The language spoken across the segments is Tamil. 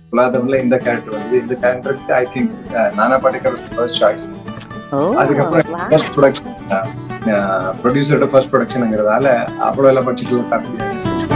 பொல்லாதவன்ல இந்த கேரக்டர் வந்து இந்த கேரக்டருக்கு ஐ திங்க் நானா பாடேக்கர் ஃபர்ஸ்ட் சாய்ஸ் ஓ அதுக்கப்புறம் wow. ஃபர்ஸ்ட் ப்ரொடக்ஷன் ப்ரொடியூசரோட ஃபர்ஸ்ட் ப்ரொடக்ஷனுங்கிறதால அவ்வளோ எல்லாம் பட்ஜெட்ல காட்ட முடியாது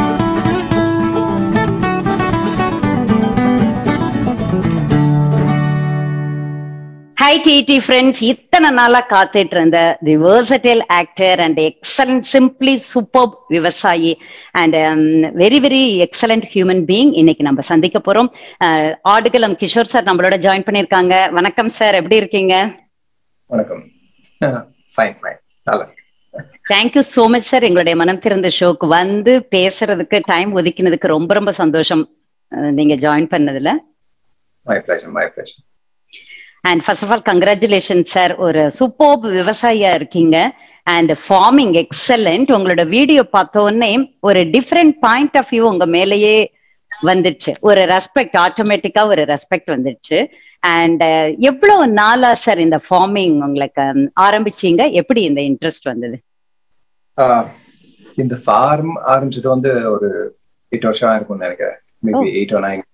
ஹாய் டிடி ஃப்ரெண்ட்ஸ் இத்தனை நாளா காத்துட்டு இருந்த the versatile actor and excellent simply super விவசாயி and very very excellent human being இன்னைக்கு நம்ம சந்திக்க போறோம் அஹ், ஆடுகளம் கிஷோர் சார் நம்மளோட ஜாயின் பண்ணிருக்காங்க வணக்கம் சார் எப்படி இருக்கீங்க வணக்கம் ஃபைன் ஃபைன் நல்லா தேங்க்யூ சோ மச் சார் எங்களுடைய மனம் திறந்த ஷோக்கு வந்து பேசுறதுக்கு டைம் ஒதுக்கினதுக்கு ரொம்ப ரொம்ப சந்தோஷம் அஹ், நீங்க ஜாயின் பண்ணதுல my pleasure my pleasure and first of all congratulation sir ஒரு சூப்பர் விவசாயியா இருக்கீங்க அண்ட் ஃபார்மிங் எக்ஸலண்ட் உங்களோட வீடியோ பார்த்த உடனே ஒரு டிஃப்ரெண்ட் பாயிண்ட் ஆஃப் வியூ உங்க மேலேயே வந்துடுச்சு ஒரு ரெஸ்பெக்ட் ஆட்டோமேட்டிக்கா ஒரு ரெஸ்பெக்ட் வந்துடுச்சு அண்ட் எவ்வளவு நாளா சார் இந்த ஃபார்மிங் உங்களுக்கு um, ஆரம்பிச்சீங்க எப்படி இந்த இன்ட்ரெஸ்ட் வந்தது இந்த ஃபார்ம் ஆரம்பிச்சது வந்து ஒரு எயிட் வருஷம் இருக்கும்னு நினைக்கிறேன் maybe eight O nine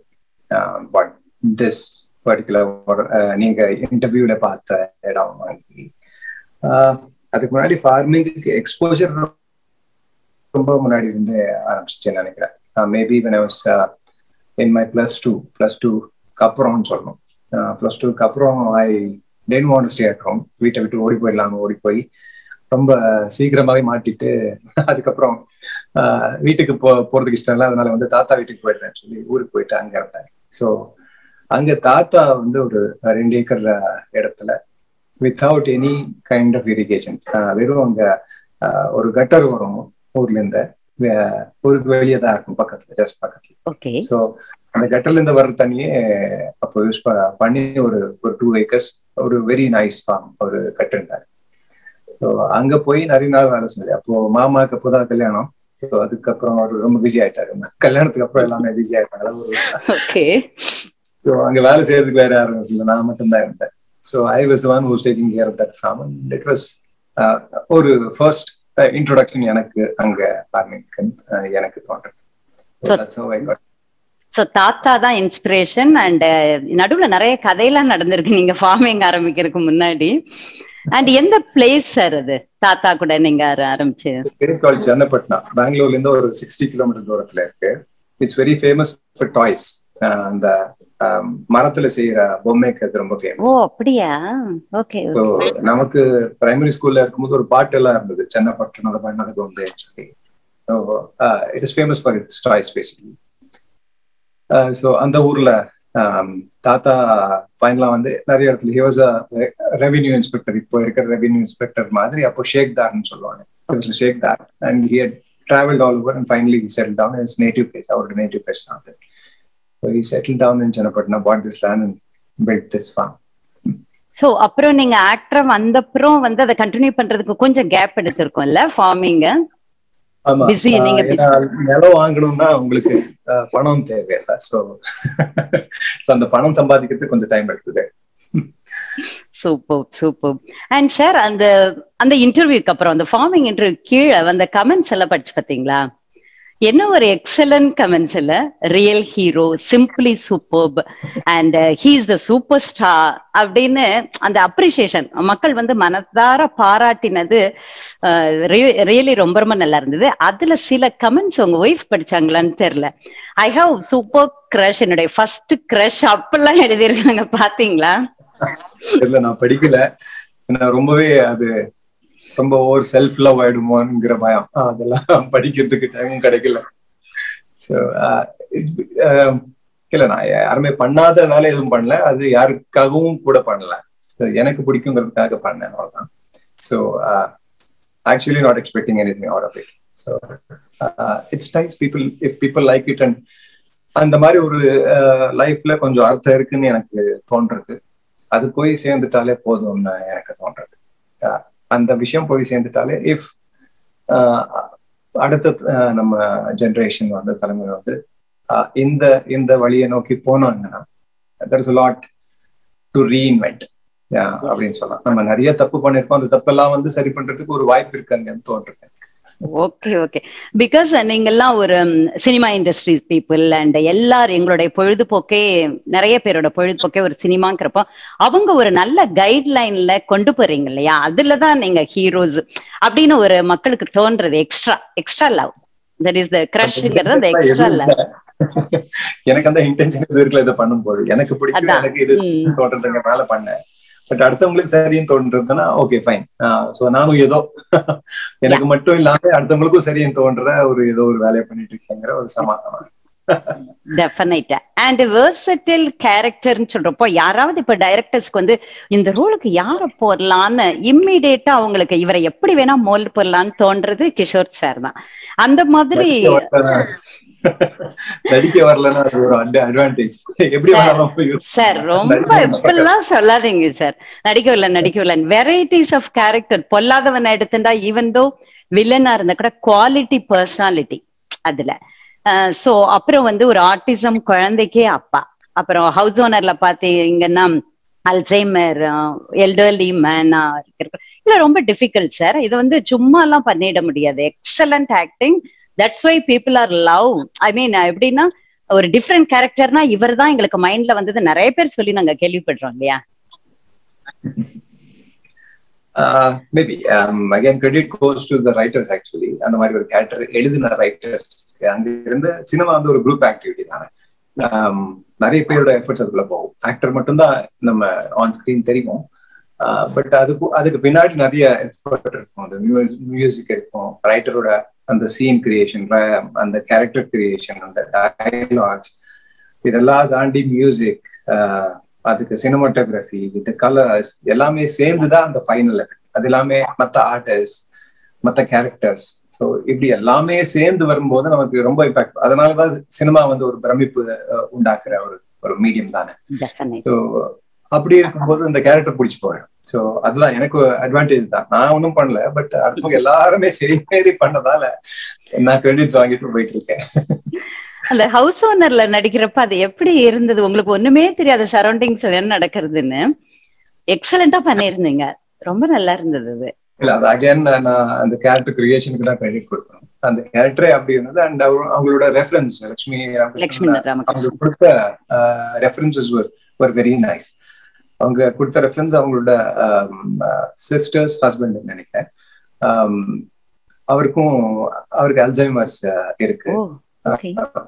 but this particular நீங்க இன்டர்வியூல பார்த்த இடம் மாதிரி ஆஹ், அதுக்கு முன்னாடி ஃபார்மிங்க்கு எக்ஸ்போஜர் ரொம்ப முன்னாடி இருந்து ஆரம்பிச்சிச்சேன்னு நினைக்கிறேன் maybe when I was uh, in my plus two plus டூக்கு அப்புறம்னு சொல்லணும் ப்ளஸ் டூக்கு அப்புறம் I then want stay at home வீட்டை விட்டு ஓடி போயிடலாம் ஓடி போய் ரொம்ப சீக்கிரமாவே மாட்டிட்டு அதுக்கப்புறம் ஆஹ், வீட்டுக்கு போ போறதுக்கு இஷ்டம் இல்லை அதனால வந்து தாத்தா வீட்டுக்கு போயிடுறேன்னு சொல்லி ஊருக்கு போயிட்டு அங்க இருந்தேன் ஸோ அங்க தாத்தா வந்து ஒரு ரெண்டு ஏக்கர் இடத்துல without any kind of irrigation வெறும் அங்க ஆஹ், ஒரு கட்டர் வரும் ஊர்ல இருந்து வே- ஊருக்கு வெளியே தான் இருக்கும் பக்கத்துல ஜஸ்ட் பக்கத்துல ஓகே ஸோ அந்த கட்டர்ல இருந்து வர்ற தண்ணியே அப்போ யூஸ் பண்ணி ஒரு ஒரு டூ ஏக்கர்ஸ் ஒரு வெரி நைஸ் ஃபார்ம் ஒரு கட்டிருந்தாரு ஸோ அங்க போய் நிறைய நாள் வேலை செஞ்சது அப்போ மாமாவுக்கு அப்போதான் கல்யாணம் ஸோ அதுக்கப்புறம் அவர் ரொம்ப பிஸி ஆயிட்டாரு கல்யாணத்துக்கு அப்புறம் எல்லாமே பிஸி ஆயிட்டாங்க ஒரு ஓகே ஸோ அங்க வேலை செய்யறதுக்கு வேற யாரும் இல்லை நான் மட்டும்தான் இருந்தேன் so I was one who's taking care of that farm and it was ஒரு ஃபர்ஸ்ட் இன்ட்ரோடக்ஷன் எனக்கு அங்க ஃபார்மிங்க்கு எனக்கு தோன்றது So- That's how I got so தாத்தா தான் இன்ஸ்பிரேஷன் அண்ட் நடுவுல நிறைய கதையெல்லாம் நடந்திருக்கு நீங்க ஃபார்மிங் ஆரம்பிக்கிறதுக்கு முன்னாடி அண்ட் எந்த பிளேஸ் சார் அது தாத்தா கூட நீங்க ஆர- ஆரம்பிச்சு பிளேஸ் கால் சென்னப்பட்னா பெங்களூர்ல இருந்து ஒரு சிக்ஸ்டி கிலோமீட்டர் தூரத்துல இருக்கு it's very famous for toys அந்த ஆம், மரத்துல செய்யற பொம்மைக்கு அது ரொம்ப ஓ ஃபேமஸ் அப்படியா ஓகே ஸோ நமக்கு பிரைமரி ஸ்கூல்ல இருக்கும்போது ஒரு பாட்டு எல்லாம் இருந்தது சென்னப்பட்டனோட பண்ணது பொம்மைன்னு சொல்லி so it is famous for its toys basically so அந்த ஊர்ல ஆம், தாத்தா ஃபைனலா வந்து நிறைய இடத்துல ஹி வாஸ் ரெவென்யூ இன்ஸ்பெக்டர் இப்போ இருக்கிற ரெவென்யூ இன்ஸ்பெக்டர் மாதிரி அப்போ ஷேக் தார்னு சொல்லுவாங்க He was a ஷேக் தார் and he had traveled all over and finally he settled down in his native place அவரோட நேட்டிவ் பிளேஸ் தான் அது so he settled down in Channapatna bought this land and built this farm so அப்புறம் நீங்க ஆக்டர் வந்தப்புறம் வந்து அதை கண்டினியூ பண்றதுக்கு கொஞ்சம் கேப் எடுத்திருக்கோம்ல ஃபார்மிங் ஆமா Busy, ஆஹ் நீங்க ஏன்னா நிலம் வாங்கணும்னா உங்களுக்கு ஆஹ் பணம் தேவையில்ல சோ சோ அந்த பணம் சம்பாதிக்கிறதுக்கு கொஞ்சம் டைம் எடுத்தது சூப்பர் சூப்பர் அண்ட் சார் அந்த அந்த இன்டர்வியூக்கு அப்புறம் அந்த ஃபார்மிங் இன்டர்வியூ கீழே அந்த கமெண்ட்ஸ் எல்லாம் படிச்சு பாத்தீங்களா என்ன ஒரு எக்ஸலன்ட் கமெண்ட்ஸ் இல்ல real hero simply superb and he's the super star அப்படின்னு அந்த அப்ரிசியேஷன் மக்கள் வந்து மனதார பாராட்டினது ரியலி ரொம்ப ரொம்ப நல்லா இருந்தது அதுல சில கமெண்ட்ஸ் உங்க ஒய்ஃப் படிச்சாங்களான்னு தெரியல ஐ ஹாவ் சூப்பர் கிரஷ் என்னுடைய ஃபர்ஸ்ட் கிரஷ் அப்பெல்லாம் எழுதியிருக்காங்க பாத்தீங்களா இல்ல நான் படிக்கல நான் ரொம்பவே அது ரொம்ப ஓவர் செல்ஃப் லவ் ஆயிடுமோங்கிற பயம் ஆஹ் அதெல்லாம் படிக்கிறதுக்கு டைமும் கிடைக்கல ஸோ இல்ல நான் யாருமே பண்ணாத வேலை எதுவும் பண்ணல அது யாருக்காகவும் கூட பண்ணல So, எனக்கு பிடிக்குங்கிறதுக்காக பண்ணேன் அவ்வளவுதான் so actually not expecting any thing out of it so it's dies people if people like it and அந்த மாதிரி ஒரு லைஃப்ல கொஞ்சம் அர்த்தம் இருக்குன்னு எனக்கு தோன்றது அது போய் சேர்ந்துட்டாலே போதும்னு எனக்கு தோன்றது அஹ் அந்த விஷயம் போய் சேர்ந்துட்டாலே இஃப் அடுத்த அஹ் நம்ம ஜென்ரேஷன் வந்து தலைமுறை வந்து அஹ் இந்த இந்த வழியை நோக்கி போனோம்னா there is lot to reinvent அப்படின்னு சொல்லலாம் நம்ம நிறைய தப்பு பண்ணிருக்கோம் அந்த தப்பெல்லாம் வந்து சரி பண்றதுக்கு ஒரு வாய்ப்பு இருக்கு அங்கன்னு தோன்றது ஓகே ஓகே பிகாஸ் நீங்கெல்லாம் ஒரு சினிமா இண்டஸ்ட்ரீஸ் பீப்புள் அண்ட் எல்லாரும் எங்களுடைய பொழுதுபோக்கே நிறைய பேரோட பொழுதுபோக்கே ஒரு சினிமாங்கிறப்போ அவங்க ஒரு நல்ல கைட்லைன்ல கொண்டு போறீங்க இல்லையா அதுலதான் நீங்க ஹீரோஸ் அப்படின்னு ஒரு மக்களுக்கு தோன்றது extra extra love that is the கிரஷ்ங்கிறது அந்த எக்ஸ்ட்ரா லவ் எனக்கு அந்த இன்டென்ஷன் இது இருக்குல்ல இதை பண்ணும்போது எனக்கு பிடிக்கும் அதான். எனக்கு இது ம். தோன்றதுங்க மேல பண்ணேன் பட் அடுத்தவங்களுக்கு சரின்னு தோன்றதுன்னா ஓகே ஃபைன் சோ நானும் ஏதோ எனக்கு மட்டும் இல்லாம அடுத்தவங்களுக்கும் சரின்னு தோன்ற ஒரு ஏதோ ஒரு வேலையை பண்ணிட்டு இருக்கேங்கிற ஒரு சமாதானம் டெஃபினட்டா அண்ட் வேர்சட்டில் கேரக்டர்னு சொல்றப்போ யாராவது இப்ப டைரக்டர்ஸ்க்கு வந்து இந்த ரோலுக்கு யார போடலான்னு இம்மிடியேட்டா அவங்களுக்கு இவரை எப்படி வேணா மோல்ட் போடலான்னு தோன்றது கிஷோர் சார் தான் அந்த மாதிரி நடிக்க வரலனா- நடிக்க வரலன்னா அது ஒரு அட்வான்டேஜ் எப்படி வேணாலும் போய் சார் ரொம்ப இப்பெல்லாம் சொல்லாதீங்க சார் நடிக்கவில்லை நடிக்கவில்லை வெரைட்டிஸ் ஆஃப் கேரக்டர் பொல்லாதவன் எடுத்துட்டா ஈவன் தோ வில்லனா இருந்தா கூட குவாலிட்டி பர்சனாலிட்டி அதுல சோ அப்புறம் வந்து ஒரு ஆட்டிசம் குழந்தைக்கே அப்பா அப்புறம் ஹவுஸ் ஓனர்ல பாத்தீங்கன்னா அல்சைமர் எல்டர்லி மேனா இருக்கிறது இல்ல ரொம்ப டிஃபிகல்ட் சார் இது வந்து சும்மா எல்லாம் பண்ணிட முடியாது excellent acting that's why people are love I mean எப்படின்னா ஒரு டிஃப்ரெண்ட் கேரக்டர்னா இவர் தான் எங்களுக்கு மைண்ட்ல வந்தது நிறைய பேர் சொல்லி நாங்க கேள்விப்படுறோம் இல்லையா maybe again credit goes to the writers actually அந்த மாதிரி ஒரு கேரக்டர் எழுதின ரைட்டர்ஸ் அங்க இருந்த சினிமா வந்து ஒரு குரூப் ஆக்டிவிட்டி தானே Um, நிறைய பேரோட எஃபர்ட்ஸ் அதுக்குள்ள போகும் ஆக்டர் மட்டும்தான் நம்ம ஆன் ஸ்கிரீன் தெரியும் பட் அதுக்கு அதுக்கு பின்னாடி நிறைய எஃபர்ட் இருக்கும் அந்த மியூசிக் இருக்கும் ரைட்டரோட அந்த சீன் கிரியேஷன் அந்த கேரக்டர் கிரியேஷன் அந்த டயலாக்ஸ் இதெல்லாம் தாண்டி மியூசிக் அதுக்கு சினிமாட்டோகிராஃபி இந்த கலர்ஸ் எல்லாமே சேர்ந்துதான் அந்த ஃபைனல் அது எல்லாமே மத்த ஆர்டிஸ்ட் மத்த கேரக்டர்ஸ் ஸோ இப்படி எல்லாமே சேர்ந்து வரும்போது நமக்கு ரொம்ப இம்பாக்ட் அதனாலதான் சினிமா வந்து ஒரு பிரமிப்பு அஹ், உண்டாக்குற ஒரு ஒரு மீடியம் தானே டெஃபினட் ஸோ அப்படி இருக்கும்போது இந்த கேரக்டர் பிடிச்சி போயிடும் ஸோ அதெல்லாம் எனக்கு அட்வான்டேஜ் தான் நான் ஒன்றும் பண்ணல பட் அடுத்தவங்க எல்லாருமே சரி மாரி பண்ணதால நான் கிரெடிட்ஸ் வாங்கிட்டு போயிட்டு இருக்கேன் அந்த ஹவுஸ் ஓனர்ல நடிக்கிறப்ப அது எப்படி இருந்தது உங்களுக்கு ஒண்ணுமே தெரியாத சரௌண்டிங்ஸ் என்ன நடக்கிறதுன்னு எக்ஸலண்டா பண்ணியிருந்தீங்க ரொம்ப நல்லா இருந்தது அது இல்ல அது அகைன் நான் அந்த கேரக்டர் கிரியேஷனுக்கு தான் கிரெடிட் கொடுக்கணும் அந்த கேரக்டரே அப்படி இருந்தது அண்ட் அவங்களோட ரெஃபரன்ஸ் லட்சுமி லக்ஷ்மி ராமகிருஷ்ணன் ராமகிருஷ்ணன் அவங்க கொடுத்த ரெஃபரன்சஸ் வர் வெரி நைஸ் அவங்க கொடுத்த ரெஃபரன்ஸ் அவங்களோட சிஸ்டர்ஸ் ஹஸ்பண்ட் நினைக்கிறேன் Um, அவருக்கும் அவருக்கு அல்சைமர்ஸ் இருக்கு ஓ ஓகே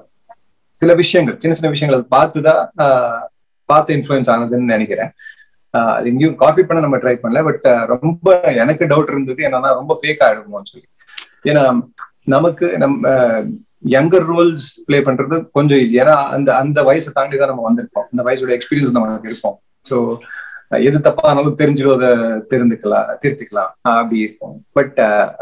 சில விஷயங்கள் சின்ன சின்ன விஷயங்கள் அதை பார்த்துதான் ஆஹ், பார்த்து இன்ஃபுளுன்ஸ் ஆனதுன்னு நினைக்கிறேன் ஆஹ், அது எங்கேயும் காப்பி பண்ண நம்ம ட்ரை பண்ணல பட் ரொம்ப எனக்கு டவுட் இருந்தது என்னன்னா ரொம்ப ஃபேக் ஆயிடுமோன்னு சொல்லி ஏன்னா நமக்கு நம்ம யங்கர் ரோல்ஸ் ப்ளே பண்றது கொஞ்சம் ஈஸி ஏன்னா அந்த அந்த வயசை தாண்டி தான் நம்ம வந்திருப்போம் அந்த வயசோட எக்ஸ்பீரியன்ஸ் நமக்கு இருப்போம் ஸோ எது தப்பானாலும் தெரிஞ்சிடும் அதை தெரிந்துக்கலாம் திருத்திக்கலாம் ஆஹ், அப்படி இருக்கும் பட்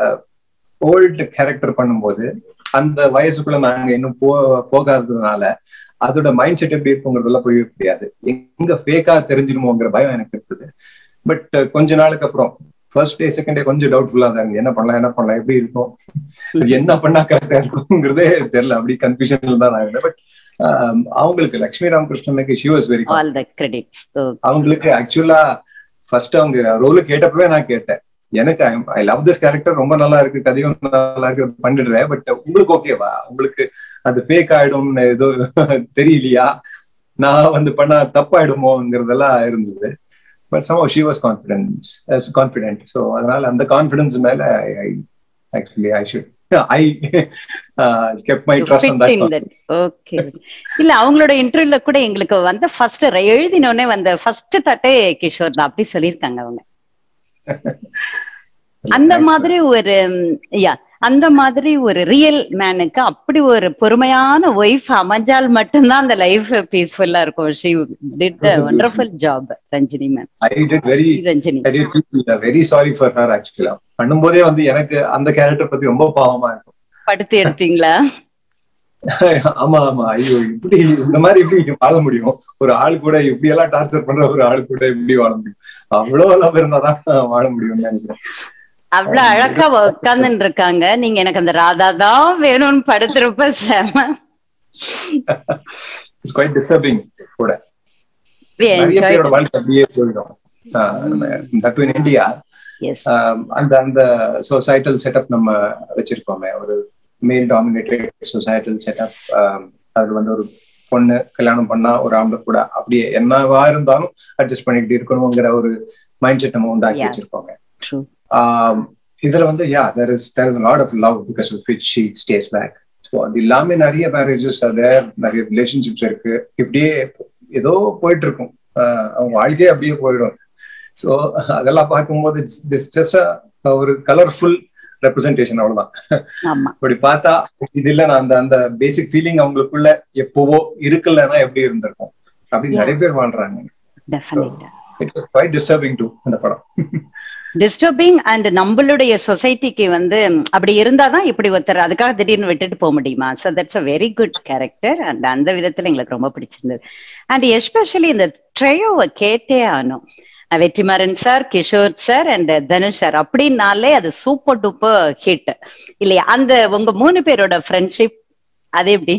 ஓல்டு கேரக்டர் பண்ணும்போது அந்த வயசுக்குள்ள நாங்க இன்னும் போ போகாததுனால அதோட மைண்ட் செட் எப்படி இருக்குங்கிறதெல்லாம் புரியவே முடியாது எங்க ஃபேக்கா தெரிஞ்சிருமோங்கிற பயம் எனக்கு இருக்குது பட் கொஞ்ச நாளுக்கு அப்புறம் ஃபர்ஸ்ட் டே செகண்ட் டே கொஞ்சம் டவுட்ஃபுல்லா தான் இருந்தது. என்ன பண்ணலாம் என்ன பண்ணலாம் எப்படி இருக்கும் இது என்ன பண்ணா கரெக்டா இருக்குங்கிறதே தெரியல அப்படி கன்ஃபியூஷன்ல தான் நான் இருந்தேன் பட் அவங்களுக்கு லட்சுமி ராமகிருஷ்ணனுக்கு she was very all the credits அவங்களுக்கு ஆக்சுவலா ஃபர்ஸ்ட் அவங்க ரோலு கேட்டப்பவே நான் கேட்டேன் எனக்கு ஐ லவ் திஸ் கேரக்டர் ரொம்ப நல்லா இருக்கு கதையும் நல்லா இருக்கு பண்ணிடுறேன் பட் உங்களுக்கு ஓகேவா உங்களுக்கு அது ஃபேக் ஆயிடும்னு ஏதோ தெரியலையா நான் வந்து பண்ணா தப்பாயிடுமோங்கிறதெல்லாம் இருந்தது but some she was confidence confident so அதனால அந்த கான்பிடன்ஸ் மேல actually I should I kept my trust okay இல்ல அவங்களோட இன்டர்வியூல கூட எங்களுக்கு வந்த ஃபர்ஸ்ட் எழுதினோடனே வந்த ஃபர்ஸ்ட் தட்டே கிஷோர் தான் அப்படி சொல்லியிருக்காங்க அவங்க அந்த மாதிரி ஒரு யா அந்த மாதிரி ஒரு ரியல் மேனுக்கு அப்படி ஒரு பொறுமையான ஒய்ஃப் அமைஞ்சால் மட்டும்தான் அந்த லைஃப் பீஸ்ஃபுல்லா இருக்கும் she did wonderful job Ranjini ma'am I did very Ranjini very sorry for her ஆக்சுவலா பண்ணும்போதே வந்து எனக்கு அந்த கேரக்டர் பத்தி ரொம்ப பாவமா இருக்கும் படுத்து எடுத்தீங்களா ஆமா ஆமா ஐயோ இப்படி இந்த மாதிரி இப்படி வாழ முடியும் ஒரு ஆள் கூட இப்படி எல்லாம் டார்ச்சர் பண்ற ஒரு ஆள் கூட இப்படி வாழ முடியும் அவ்வளவு எல்லாம் இருந்தாதான் வாழ முடியும்னு நினைக்கிறேன் அவ்வளவு அழகா உட்கார்ந்துட்டு இருக்காங்க நீங்க எனக்கு அந்த ராதா தான் வேணும்னு படுத்துறப்ப செம இட்ஸ் குவைட் டிஸ்டர்பிங் கூட We நிறைய enjoyed பேரோட it. வாழ்க்கை அப்படியே போயிடும் தட் இன் இந்தியா எஸ் அந்த அந்த சொசைட்டல் செட்டப் நம்ம வச்சிருக்கோமே ஒரு மேல் டாமினேட்டட் சொசைட்டல் செட்டப் அது வந்து ஒரு பொண்ணு கல்யாணம் பண்ணா ஒரு ஆம்பளை கூட அப்படியே என்னவா இருந்தாலும் அட்ஜஸ்ட் பண்ணிக்கிட்டு இருக்கணுங்கிற ஒரு மைண்ட் செட் நம்ம உண்டாக்கி Yeah. வச்சிருக்கோங்க True. ஆம், இதுல வந்து yeah there is there is lot of love because of which she stays back so அது இல்லாம நிறைய மேரேஜஸ் அது நிறைய ரிலேஷன்ஷிப்ஸ் இருக்கு இப்படியே ஏதோ போயிட்டு இருக்கும் ஆஹ் அவங்க வாழ்க்கையே அப்படியே போயிடும் ஸோ அதெல்லாம் பார்க்கும்போது திஸ் ஜஸ்ட் ஒரு கலர்ஃபுல் ரெப்ரசன்டேஷன் அவ்வளவுதான் ஆமா அப்படி பார்த்தா இது இல்ல நான் அந்த அந்த பேசிக் ஃபீலிங் அவங்களுக்குள்ள எப்பவோ இருக்குல்லன்னா எப்படி இருந்திருக்கும் அப்படின்னு Yeah. நிறைய பேர் வாழ்றாங்க definitely it was quite disturbing to அந்த படம் டிஸ்டர்பிங் அண்ட் நம்மளுடைய சொசைட்டிக்கு வந்து ம், அப்படி இருந்தாதான் இப்படி ஒருத்தர் அதுக்காக திடீர்னு விட்டுட்டு போக முடியுமா so that's a very good character and அந்த விதத்துல எங்களுக்கு ரொம்ப பிடிச்சிருந்தது அண்ட் எஸ்பெஷலி இந்த ட்ரையோவை கேட்டே ஆனோம் அஹ் Vetrimaaran sir Kishore sir and Dhanush sir அப்படின்னாலே அது சூப்பர் டூப்பர் ஹிட் இல்லையா அந்த உங்க மூணு பேரோட ஃப்ரெண்ட்ஷிப் அது எப்படி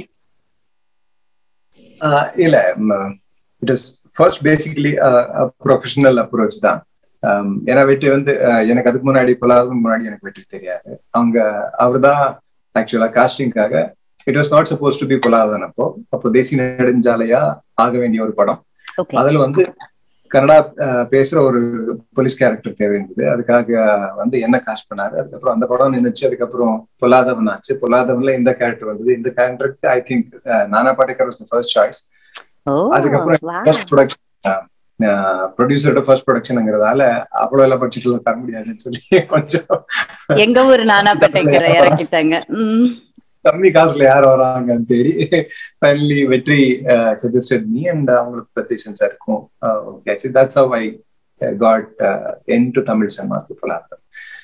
ஆஹ் இல்ல it is first basically professional approach தான் ஆம், ஏன்னா வெற்றி வந்து ஆஹ் எனக்கு அதுக்கு முன்னாடி பொல்லாததுக்கு முன்னாடி எனக்கு வெற்றி தெரியாது அவங்க அவர் தான் ஆக்சுவலா காஸ்டிங்காக it was not suppose to be Polladhavan அப்போ அப்போ தேசிய நெடுஞ்சாலையா ஆக வேண்டிய ஒரு படம் ஓகே அதுல வந்து கன்னடா ஆஹ், பேசுற ஒரு போலீஸ் கேரக்டர் தேவை இருந்தது அதுக்காக வந்து என்ன காஸ்ட் பண்ணாரு அதுக்கப்புறம் அந்த படம் நின்றுச்சு அதுக்கப்புறம் பொல்லாதவன் ஆச்சு பொல்லாதவன்ல இந்த கேரக்டர் வந்தது இந்த கேரக்டருக்கு I think Nana Patekar was first choice ஓ அதுக்கப்புறம் wow. ஃபர்ஸ்ட் ப்ரொடக்ஷன் ப்ரொடியூசரோட ஃபர்ஸ்ட் ப்ரொடக்ஷன்ங்கிறதால அவ்வளவு எல்லாம் பட்ஜெட்ல தர முடியாதுன்னு சொல்லி கொஞ்சம் எங்க ஊர் நானா பட்டேக்கரை இறக்கிட்டாங்க உம் கம்மி காசுல யார் வராங்கன்னு தேடி ஃபைனலி வெற்றி சஜஸ்டட் மீ அண்ட் அவங்களுக்கு பிரதேசன் சார் இருக்கும் okay that's how I got in to Tamil cinema சூப்பராக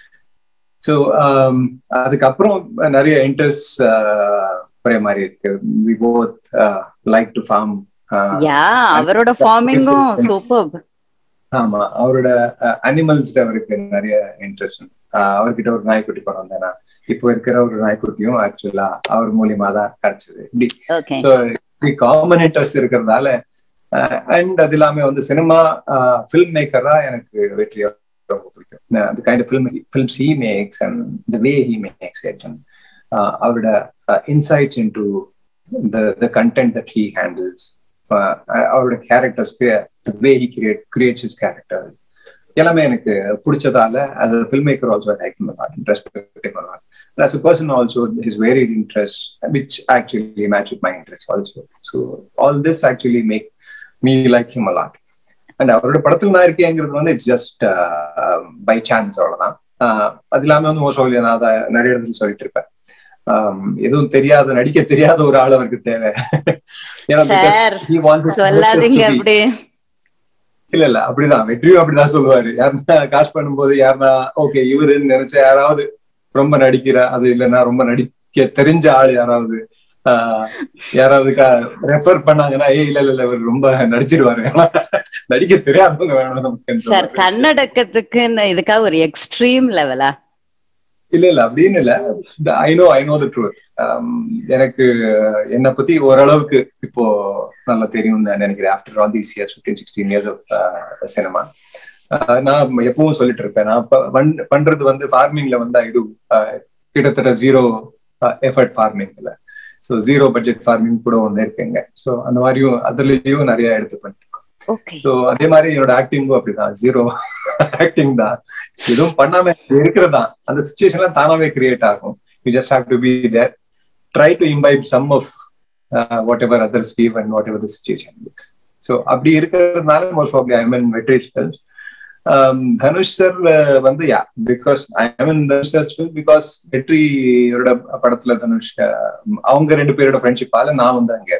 ஸோ அதுக்கப்புறம் நிறைய இன்ட்ரெஸ்ட் ஒரே மாதிரி இருக்கு we both like to farm yeah அவரோட ஃபார்மிங்கும் சூப்பர் ஆமா அவரோட அனிமல்ஸ் அவருக்கு நிறைய இன்ட்ரெஸ்ட் அவர்கிட்ட ஒரு நாய்க்குட்டி படம் தானே இப்போ இருக்கிற ஒரு நாய்க்குட்டியும் ஆக்சுவலா அவர் மூலியமா தான் கிடைச்சது இப்படி ஓகே ஸோ காமன் இன்ட்ரெஸ்ட் இருக்கிறதால அண்ட் அது இல்லாம வந்து சினிமா ஃபில்ம் மேக்கரா எனக்கு வெற்றி ரொம்ப பிடிக்கும் அந்த kind of film films he makes and the way he makes it and அவரோட insights in to the the content that he handles அவரோட கேரக்டர்ஸ்க்கு the way he create creates is character எல்லாமே எனக்கு பிடிச்சதால as a filmmaker also I like him a lot and respect him a lot. And as a person also, his varied interests, which actually match with my interests also. So all this actually make me like him a lot. And அவரோட படத்துல நான் இருக்கேங்கிறது வந்து இட்ஸ் ஜஸ்ட் பை சான்ஸ் அவ்வளவுதான் அது இல்லாம வந்து மோஸ்ட் நான் அதை நிறைய இடத்துல சொல்லிட்டு இருப்பேன் எதுவும் தெரியாத நடிக்க தெரியாத ஒரு ஆள் அவருக்கு தேவை சொல்லாதீங்க அப்படி இல்ல இல்ல அப்படிதான் வெற்றியும் அப்படிதான் சொல்லுவாரு யாருன்னா காஸ்ட் பண்ணும்போது யாருன்னா ஓகே இவருன்னு நினைச்ச யாராவது ரொம்ப நடிக்கிற அது இல்லைன்னா ரொம்ப நடிக்க தெரிஞ்ச ஆள் யாராவது யாராவது ரெஃபர் பண்ணாங்கன்னா ஏ இல்ல இல்ல இவர் ரொம்ப நடிச்சிருவாரு நடிக்க தெரியாதவங்க வேணும் நமக்கு சார் கன்னடக்கத்துக்கு இதுக்காக ஒரு எக்ஸ்ட்ரீம் லெவலா இல்ல இல்ல அப்படின்னு இல்ல I know I know the truth எனக்கு என்னை பத்தி ஓரளவுக்கு இப்போ நல்லா தெரியும்னு நான் நினைக்கிறேன் after all these years fifteen sixteen years of cinema நான் எப்பவும் சொல்லிட்டு இருப்பேன் நான் பண்றது வந்து ஃபார்மிங்ல வந்து ஐ டூ கிட்டத்தட்ட ஜீரோ எஃபர்ட் ஃபார்மிங்ல ஸோ ஜீரோ பட்ஜெட் ஃபார்மிங் கூட ஒன்று இருக்குங்க ஸோ அந்த மாதிரியும் அதுலயும் நிறைய எடுத்து பண்ணிருக்கோம் ஸோ அதே மாதிரி என்னோட ஆக்டிங்கும் அப்படிதான் ஜீரோ ஆக்டிங் தான் எதுவும் பண்ணாம இருக்கிறதா அந்த சுச்சுவேஷன்ல தானாவே கிரியேட் ஆகும் you just have to be there try to imbibe some of what ever others give and what ever the situation so அப்படி இருக்கிறதுனால மோஸ்ட் ஆஃப் ஐ மீன் வெட்ரேஜ் ஃபில்ம்ஸ் தனுஷ் சார் வந்து yeah because I mean Dhanush sir film because வெற்றியோட படத்துல தனுஷ் அவங்க ரெண்டு பேரோட ஃப்ரெண்ட்ஷிப்பால நான் வந்து அங்க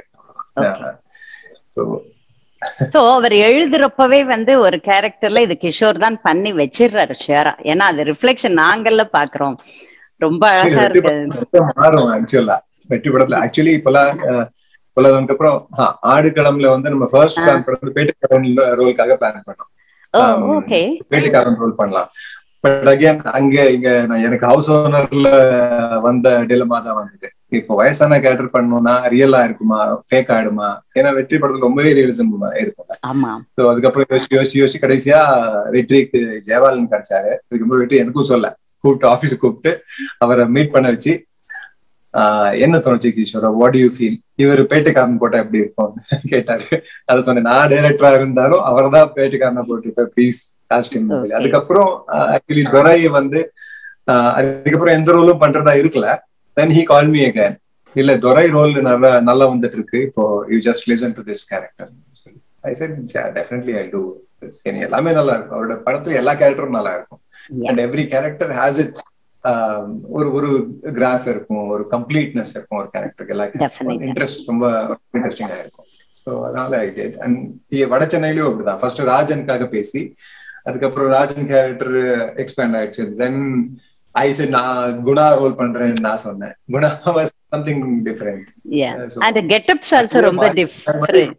சோ அவர் எழுதுறப்பவே வந்து ஒரு கேரக்டர்ல இது கிஷோர் தான் பண்ணி வச்சிடுறாரு ஷேரா ஏன்னா அது ரிஃப்ளெக்ஷன் நாங்கள்ல பாக்குறோம் ரொம்ப அழகா இருக்கு மாறும் ஆக்சுவலா வெற்றி படத்துல ஆக்சுவலி இப்பெல்லாம் இப்பெல்லாம் அப்புறம் ஆடு களம்ல வந்து நம்ம ஃபர்ஸ்ட் பிளான் பண்ணது பேட்டுக்காரன் ரோலுக்காக பிளான் பண்ணோம் ஓகே பேட்டுக்காரன் ரோல் பண்ணலாம் பட் அகைன் அங்க இங்க எனக்கு ஹவுஸ் ஓனர்ல வந்த டிலமா தான் வந்தது இப்போ வயசான கேரக்டர் பண்ணணும்னா ரியலா இருக்குமா ஃபேக் ஆயிடுமா ஏன்னா வெற்றி படத்துல ரொம்பவே ரியலிசம் இருக்கும் ஆமா சோ அதுக்கப்புறம் யோசிச்சு யோசிச்சு யோசிச்சு கடைசியா வெற்றிக்கு ஜெயபாலன் கிடைச்சாரு அதுக்கப்புறம் வெற்றி எனக்கும் சொல்ல கூப்பிட்டு ஆபீஸுக்கு கூப்பிட்டு அவரை மீட் பண்ண வச்சு ஆஹ் என்ன தோணுச்சு கிஷோரா வாட் யூ ஃபீல் இவர் பேட்டுக்காரன் போட்டா எப்படி இருக்கும் கேட்டாரு அதை சொன்னேன் நான் டைரக்டரா இருந்தாலும் அவர் தான் பேட்டுக்காரனா போட்டிருப்பேன் ப்ளீஸ் காஸ்டியூம் சொல்லி அதுக்கப்புறம் ஆக்சுவலி துரை வந்து அதுக்கப்புறம் எந்த ரோலும் பண்றதா இருக்கல then he call me again இல்ல துரை ரோல் நல்லா நல்லா வந்துட்டு இருக்கு இப்போ you just listen to this character I said definitely I do எல்லாமே நல்லா இருக்கும் அவரோட படத்துல எல்லா கேரக்டரும் நல்லா இருக்கும் and every character has it ஒரு ஒரு கிராஃப் இருக்கும் ஒரு கம்ப்ளீட்னஸ் இருக்கும் ஒரு கேரக்டருக்கு எல்லா இன்ட்ரெஸ்ட் ரொம்ப இன்ட்ரெஸ்டிங்கா இருக்கும் ஸோ அதனால ஐ டேட் அண்ட் வட சென்னையிலயும் அப்படிதான் ஃபர்ஸ்ட் ராஜனுக்காக பேசி அதுக்கப்புறம் ராஜன் கேரக்டர் எக்ஸ்பேண்ட் ஆயிடுச்சு தென் ஐ செட் நான் குணா ரோல் பண்றேன்னு நான் சொன்னேன் குணா வாஸ் சம்திங் டிஃபரெண்ட் அந்த கெட்டப்ஸ் ஆல்சோ ரொம்ப டிஃபரெண்ட்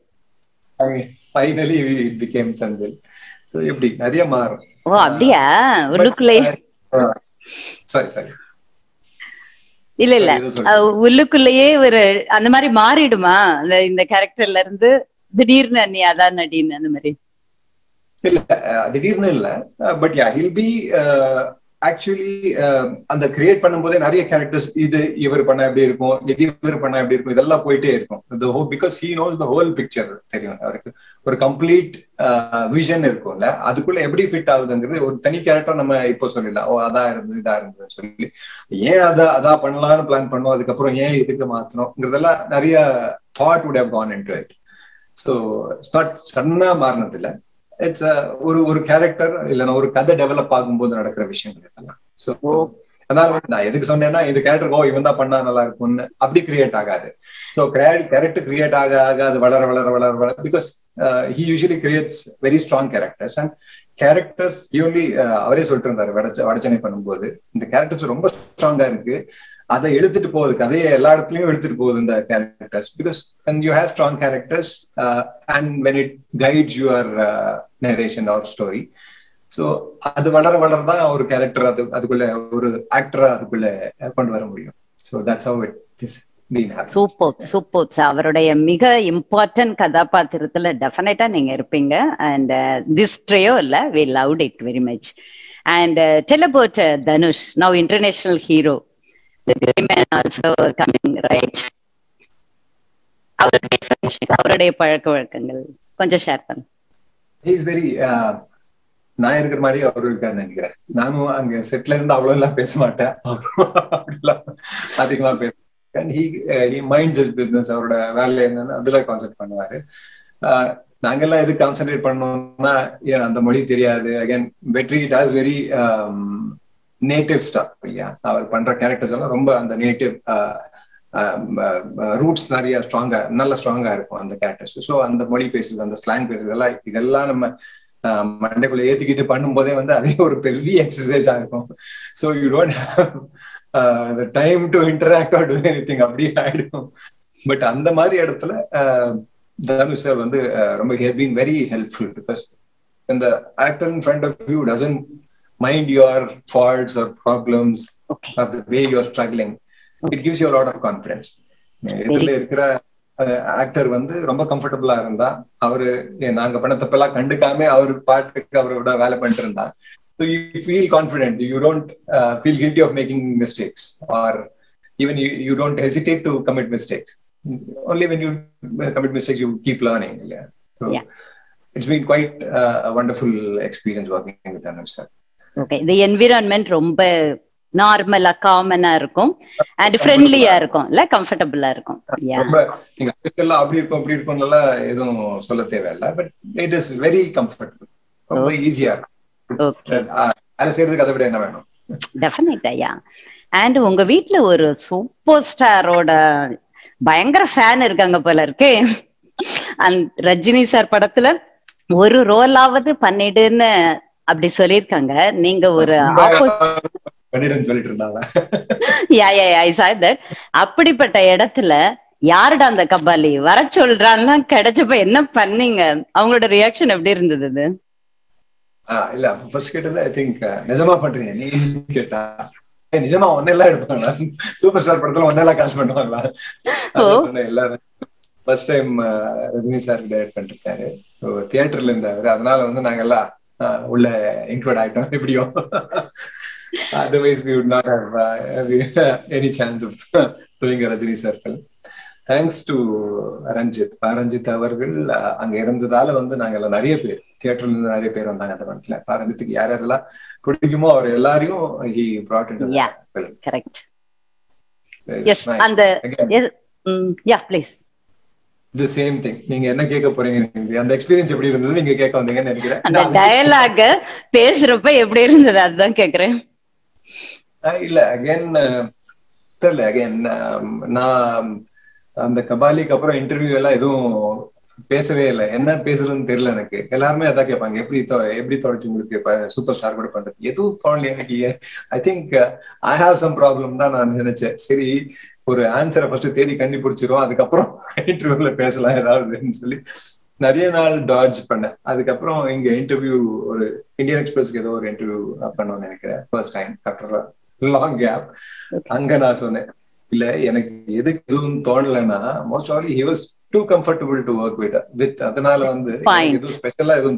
ஃபைனலி இட் பிகேம் சந்தில் சோ இப்படி நிறைய மாறும் ஓ அப்படியா உள்ளுக்குள்ளேயே சாரி சாரி இல்ல இல்ல உள்ளுக்குள்ளேயே ஒரு அந்த மாதிரி மாறிடுமா அந்த இந்த கேரக்டர்ல இருந்து திடீர்னு நீ அதான் நடின்னு அந்த மாதிரி இல்ல திடீர்னு இல்ல but yeah he'll be actually அந்த கிரியேட் பண்ணும்போதே நிறைய கேரக்டர்ஸ் இது இவர் பண்ண எப்படி இருக்கும் இது இவர் பண்ண எப்படி இருக்கும் இதெல்லாம் போயிட்டே இருக்கும் because he knows the whole picture தெரியும் அவருக்கு ஒரு கம்ப்ளீட் விஷன் இருக்கும்ல அதுக்குள்ள எப்படி ஃபிட் ஆகுதுங்கிறது ஒரு தனி கேரக்டர் நம்ம இப்போ சொல்லிடலாம் ஓ அதான் இருந்தது இதா இருந்தது சொல்லி ஏன் அதை அதா பண்ணலாம்னு பிளான் பண்ணோம் அதுக்கப்புறம் ஏன் இதுக்கு மாத்தணும்ங்கிறதெல்லாம் நிறைய thought would have gone in to it so it's not சடனா மாறினது இல்லை இட்ஸ் ஒரு ஒரு கேரக்டர் இல்லைன்னா ஒரு கதை டெவலப் ஆகும்போது நடக்கிற விஷயங்கள் இதெல்லாம் ஸோ அதனால நான் எதுக்கு சொன்னேன்னா இந்த கேரக்டர் ஓ இவன் தான் பண்ணா நல்லா இருக்கும்னு அப்படி கிரியேட் ஆகாது ஸோ கேரக்டர் கிரியேட் ஆக ஆக அது வளர வளர வளர வளர because he usually creates very strong characters and characters only அவரே சொல்லிட்டு இருந்தாரு வடச்ச வடச்சனை பண்ணும்போது இந்த கேரக்டர்ஸ் ரொம்ப ஸ்ட்ராங்கா இருக்கு அதை எடுத்துட்டு போகுது கதையை எல்லா இடத்துலயும் எடுத்துட்டு போகுது இந்த characters because and you have strong characters and when it guides your narration or story so அது வளர வளர தான் ஒரு கேரக்டர் அது அதுக்குள்ள ஒரு ஆக்டரா அதுக்குள்ள கொண்டு வர முடியும் so that's how it is super super அவருடைய மிக இம்பார்ட்டன்ட் கதாபாத்திரத்துல டெஃபினட்டா நீங்க இருப்பீங்க அண்ட் திஸ் ட்ரேயோ இல்ல we loved it very much and tell about Dhanush now international hero also coming right அவருடைய அவருடைய பழக்க வழக்கங்கள் கொஞ்சம் ஷேர் பண்ணு இஸ் வெரி நான் இருக்கிற மாதிரி அவரு இருக்காருன்னு நினைக்கிறேன் நானும் அங்க செட்ல இருந்து அவ்வளவு எல்லாம் பேச மாட்டேன் அதிகமா பேச மைண்ட் பிசினஸ் அவரோட வேலை என்னன்னு அதுல கான்சென்ட் பண்ணுவாரு நாங்கெல்லாம் எது கான்சென்ட்ரேட் பண்ணோம்னா அந்த மொழி தெரியாது அகைன் வெற்றி டாஸ் வெரி நேட்டிவ் ஸ்டாப் இல்லையா அவர் பண்ற கேரக்டர்ஸ் எல்லாம் ரொம்ப அந்த நேட்டிவ் ரூட்ஸ் நிறைய ஸ்ட்ராங்கா நல்ல ஸ்ட்ராங்கா இருக்கும் அந்த கேரக்டர்ஸ் ஸோ அந்த மொழி பேசுறது அந்த ஸ்லாங் பேசுறது எல்லாம் இதெல்லாம் நம்ம மண்டைக்குள்ள ஏத்திக்கிட்டு பண்ணும்போதே வந்து அதே ஒரு பெரிய எக்ஸசைஸா இருக்கும் so you don't have time to interact or do any thing அப்படி ஆயிடும் பட் அந்த மாதிரி இடத்துல தனுஷ் சார் வந்து ரொம்ப has been very helpful because இந்த actor in front of you doesn't mind your faults or problems or the way you're struggling it gives you lot of confidence இதுல இருக்கிற ஆக்டர் வந்து ரொம்ப கம்ஃபர்டபுளா இருந்தா அவரு நாங்க பண்ண தப்பெல்லாம் கண்டுக்காம அவர் பாட்டுக்கு அவரோட வேலை பண்ணிட்டு இருந்தா so you feel confident you don't feel guilty of making mistakes or even you don't hesitate to commit mistakes only when you commit mistakes you keep learning yeah so Yeah. it's been quite uh, a wonderful experience working with Anush sir okay இந்த என்விரான்மெண்ட் ரொம்ப நார்மலா காமனா இருக்கும் அண்ட் ஃப்ரெண்ட்லியா இருக்கும் இல்ல கம்ஃபர்டபுளா இருக்கும் யா ரொம்ப நீங்க ஸ்பெஷலா அப்படி இருக்கும் அப்படி இருக்கும் எதுவும் சொல்ல தேவையில்ல but it is very comfortable ரொம்ப ஈஸியா Okay. அதை செய்யறதுக்கு அதை விட என்ன வேணும் டெஃபினட்டா யா அண்ட் உங்க வீட்ல ஒரு சூப்பர் ஸ்டாரோட பயங்கர ஃபேன் இருக்காங்க போல இருக்கே அந்த ரஜினி சார் படத்துல ஒரு ரோலாவது பண்ணிடுன்னு அப்படி சொல்லியிருக்காங்க நீங்க ஒரு பண்ணிடுன்னு சொல்லிட்டு இருந்தாங்க யா யா ஐ சாய் தட் அப்படிப்பட்ட இடத்துல யாருடா அந்த கபாலி வர சொல்றான்னா கிடைச்சப்ப என்ன பண்ணீங்க அவங்களோட ரியாக்ஷன் எப்படி இருந்தது அது ஆ, இல்ல ஃபர்ஸ்ட் கேட்டது ஐ திங்க் நிஜமா பண்றீங்க நீ கேட்டா ஏய், நிஜமா ஒன்னெல்லாம் எடுப்பாங்களா சூப்பர் ஸ்டார் படத்துல ஒன்னெல்லாம் காசு பண்ணுவாங்களா அதான் சொன்னேன் எல்லாரும் first time Rajini sir date பண்ணிருக்காரு தியேட்டர்ல இருந்தாரு அதனால வந்து நாங்க எல்லாம் அஹ், உள்ள இன்க்ளூட் ஆயிட்டோம் எப்படியோ otherwise we would not have any chance of doing Rajini sir film thanks to Ranjith Ranjith அவர்கள் அஹ், அங்க இருந்ததால வந்து நாங்க எல்லாம் நிறைய பேர் தியேட்டர்ல இருந்து நிறைய பேர் வந்தாங்க அந்த படத்துல ரஞ்சித்துக்கு யார் யாரெல்லாம் பிடிக்குமோ அவர் எல்லாரையும் he brought into the Yeah. film. Correct It's yes nice. அந்த Again, yeah please the same thing நீங்க என்ன கேட்க போறீங்க நீங்க அந்த எக்ஸ்பீரியன்ஸ் எப்படி இருந்தது நீங்க கேட்க வந்தீங்கன்னு நினைக்கிறேன் அந்த நான் டயலாக பேசுறப்ப எப்படி இருந்தது அதுதான் கேக்குறேன் அஹ் இல்ல அகைன் தெரியல அகைன் நான் அந்த கபாலிக்கு அப்புறம் இன்டர்வியூ எல்லாம் எதுவும் பேசவே இல்லை என்ன பேசுறதுன்னு தெரியல எனக்கு எல்லாருமே அதான் கேட்பாங்க எப்படி தொ- எப்படி தொடச்சு உங்களுக்கு இப்ப சூப்பர் ஸ்டார் கூட பண்றது எதுவும் தோணல எனக்கு I think I have some problem தான் நான் நினைச்சேன் சரி ஒரு ஆன்சரை ஃபர்ஸ்ட் தேடி கண்டுபிடிச்சிரும் அதுக்கப்புறம் இன்டர்வியூல பேசலாம் ஏதாவதுன்னு சொல்லி நிறைய நாள் டாட்ஜ் பண்ணேன் அதுக்கப்புறம் இங்க இன்டர்வியூ ஒரு இந்தியன் எக்ஸ்பிரஸ்க்கு ஏதோ ஒரு இன்டர்வியூ பண்ணணும்னு நினைக்கிறேன் first time after long gap அங்க நான் சொன்னேன் இல்ல எனக்கு எதுக்கு எதுவும் தோணலைன்னா most awfully he was too comfortable to work with with அதனால வந்து எனக்கு Fine. எதுவும் ஸ்பெஷலா எதுவும்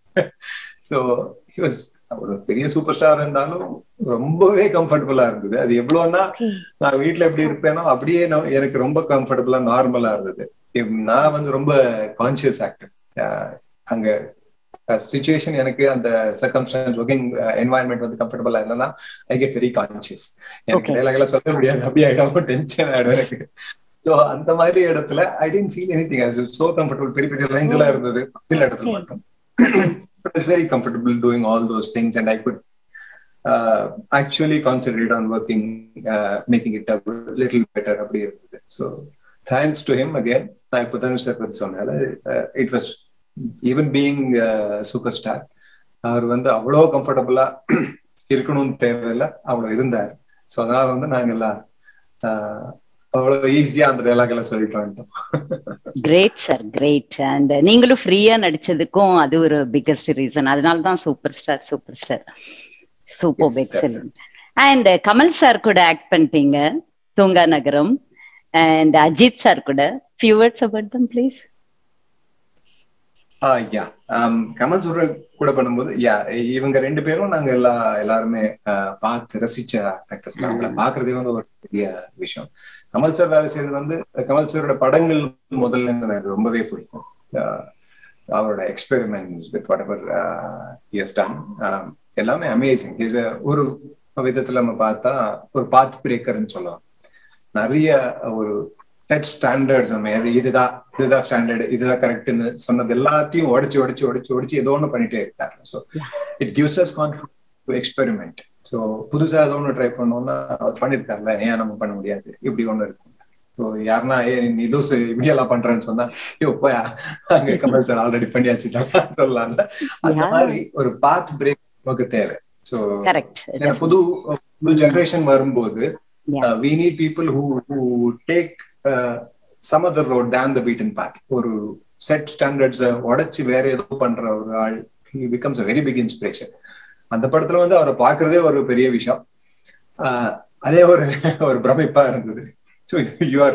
சோ ஹி வாஸ் ஒரு பெரிய சூப்பர் ஸ்டார் இருந்தாலும் ரொம்பவே கம்ஃபர்டபுளா இருந்தது அது எவ்வளவுன்னா நான் வீட்ல எப்படி இருப்பேனோ அப்படியே நான் எனக்கு ரொம்ப கம்ஃபர்டபுளா நார்மலா இருந்தது இப் நான் வந்து ரொம்ப கான்சியஸ் ஆக்டர் அங்க சுச்சுவேஷன் எனக்கு அந்த சர்க்கம்ஸ்டன்ஸ் ஒர்க்கிங் என்வாயன்மெண்ட் வந்து கம்ஃபர்டபுளா இல்லைன்னா ஐ கெட் வெரி கான்சியஸ் எனக்கு Okay. டைலாக் சொல்ல முடியாது அப்படி ஆயிடும் டென்ஷன் ஆயிடும் எனக்கு சோ அந்த மாதிரி இடத்துல I tend feel any thing so comfortable பெரிய பெரிய லைன்ஸ் எல்லாம் இருந்தது சில இடத்துல Okay. மட்டும் but I was very comfortable doing all those things and I could uh, actually concentrate on working, uh, making it a little better அப்படி இருந்தது so thanks to him again நான் இப்போ தான் சார் பற்றி சொன்னால it was even being super star அவர் வந்து அவ்வளோ கம்ஃபர்டபுளா இருக்கணும்னு தேவையில்லை அவ்வளோ இருந்தார் ஸோ அதனால வந்து நாங்க எல்லாம் uh, அவ்வளோ ஈஸியா அந்த டைலாக் எல்லாம் சொல்லிட்டு வந்துட்டோம் கிரேட் சார் கிரேட் அண்ட் நீங்களும் ஃப்ரீயா நடிச்சதுக்கும் அது ஒரு பிக்கஸ்ட் ரீசன் அதனால தான் super star super star super Yes, excellent and Kamal sir கூட ஆக்ட் பண்ணிட்டீங்க தூங்கா நகரம் அண்ட் அஜித் சார் கூட few words about them please ah yeah Kamal sir கூட பண்ணும்போது யா இவங்க ரெண்டு பேரும் நாங்க எல்லா எல்லாருமே ஆஹ் பார்த்து ரசிச்ச ஆக்டர்ஸ் அவங்கள பாக்குறதே வந்து ஒரு பெரிய விஷயம் கமல் சார் வேலை செய்யறது வந்து கமல் சாரோட படங்கள் முதல்ல இருந்து எனக்கு ரொம்பவே பிடிக்கும் ஆஹ் அவரோட experiments with whatever years done எல்லாமே அமேசிங் இஸ் ஒரு விதத்துல நம்ம பார்த்தா ஒரு பாத் பிரேக்கர்னு சொல்லலாம் நிறைய ஒரு செட் ஸ்டாண்டர்ட்ஸ் நம்ம எது இதுதான் இதுதான் ஸ்டாண்டர்ட் இதுதான் கரெக்ட்னு சொன்னது எல்லாத்தையும் உடைச்சு உடைச்சு உடைச்சு உடைச்சு ஏதோ ஒன்று பண்ணிட்டே இருக்காரு so it gives us confidence to experiment so புதுசா ஏதோ ஒன்று ட்ரை பண்ணோம்னா அவர் பண்ணிருக்காருல்ல ஏன் நம்ம பண்ண முடியாது இப்படி ஒண்ணு இருக்கும் ஸோ யாருன்னா ஏ நீ லூஸ் இப்படியெல்லாம் பண்றேன்னு சொன்னா ஐயோ போய் அங்க கமல் சார் ஆல்ரெடி பண்ணியாச்சுட்டாங்க சொல்லலாம்ல அந்த Yeah. மாதிரி ஒரு பாத் பிரேக் நமக்கு தேவை ஸோ கரெக்ட் ஏன்னா புது புது ஜெனரேஷன் வரும்போது Yeah. uh, we need people who who take uh, some other road than the beaten path ஒரு செட் ஸ்டாண்டர்ட்ஸ் உடைச்சு வேற ஏதோ பண்ற ஒரு ஆள் he becomes a very big inspiration அந்த படத்துல வந்து அவரை பாக்குறதே ஒரு பெரிய விஷயம் ஆஹ் அதே ஒரு ஒரு பிரமிப்பா இருந்தது ஸோ யூஆர்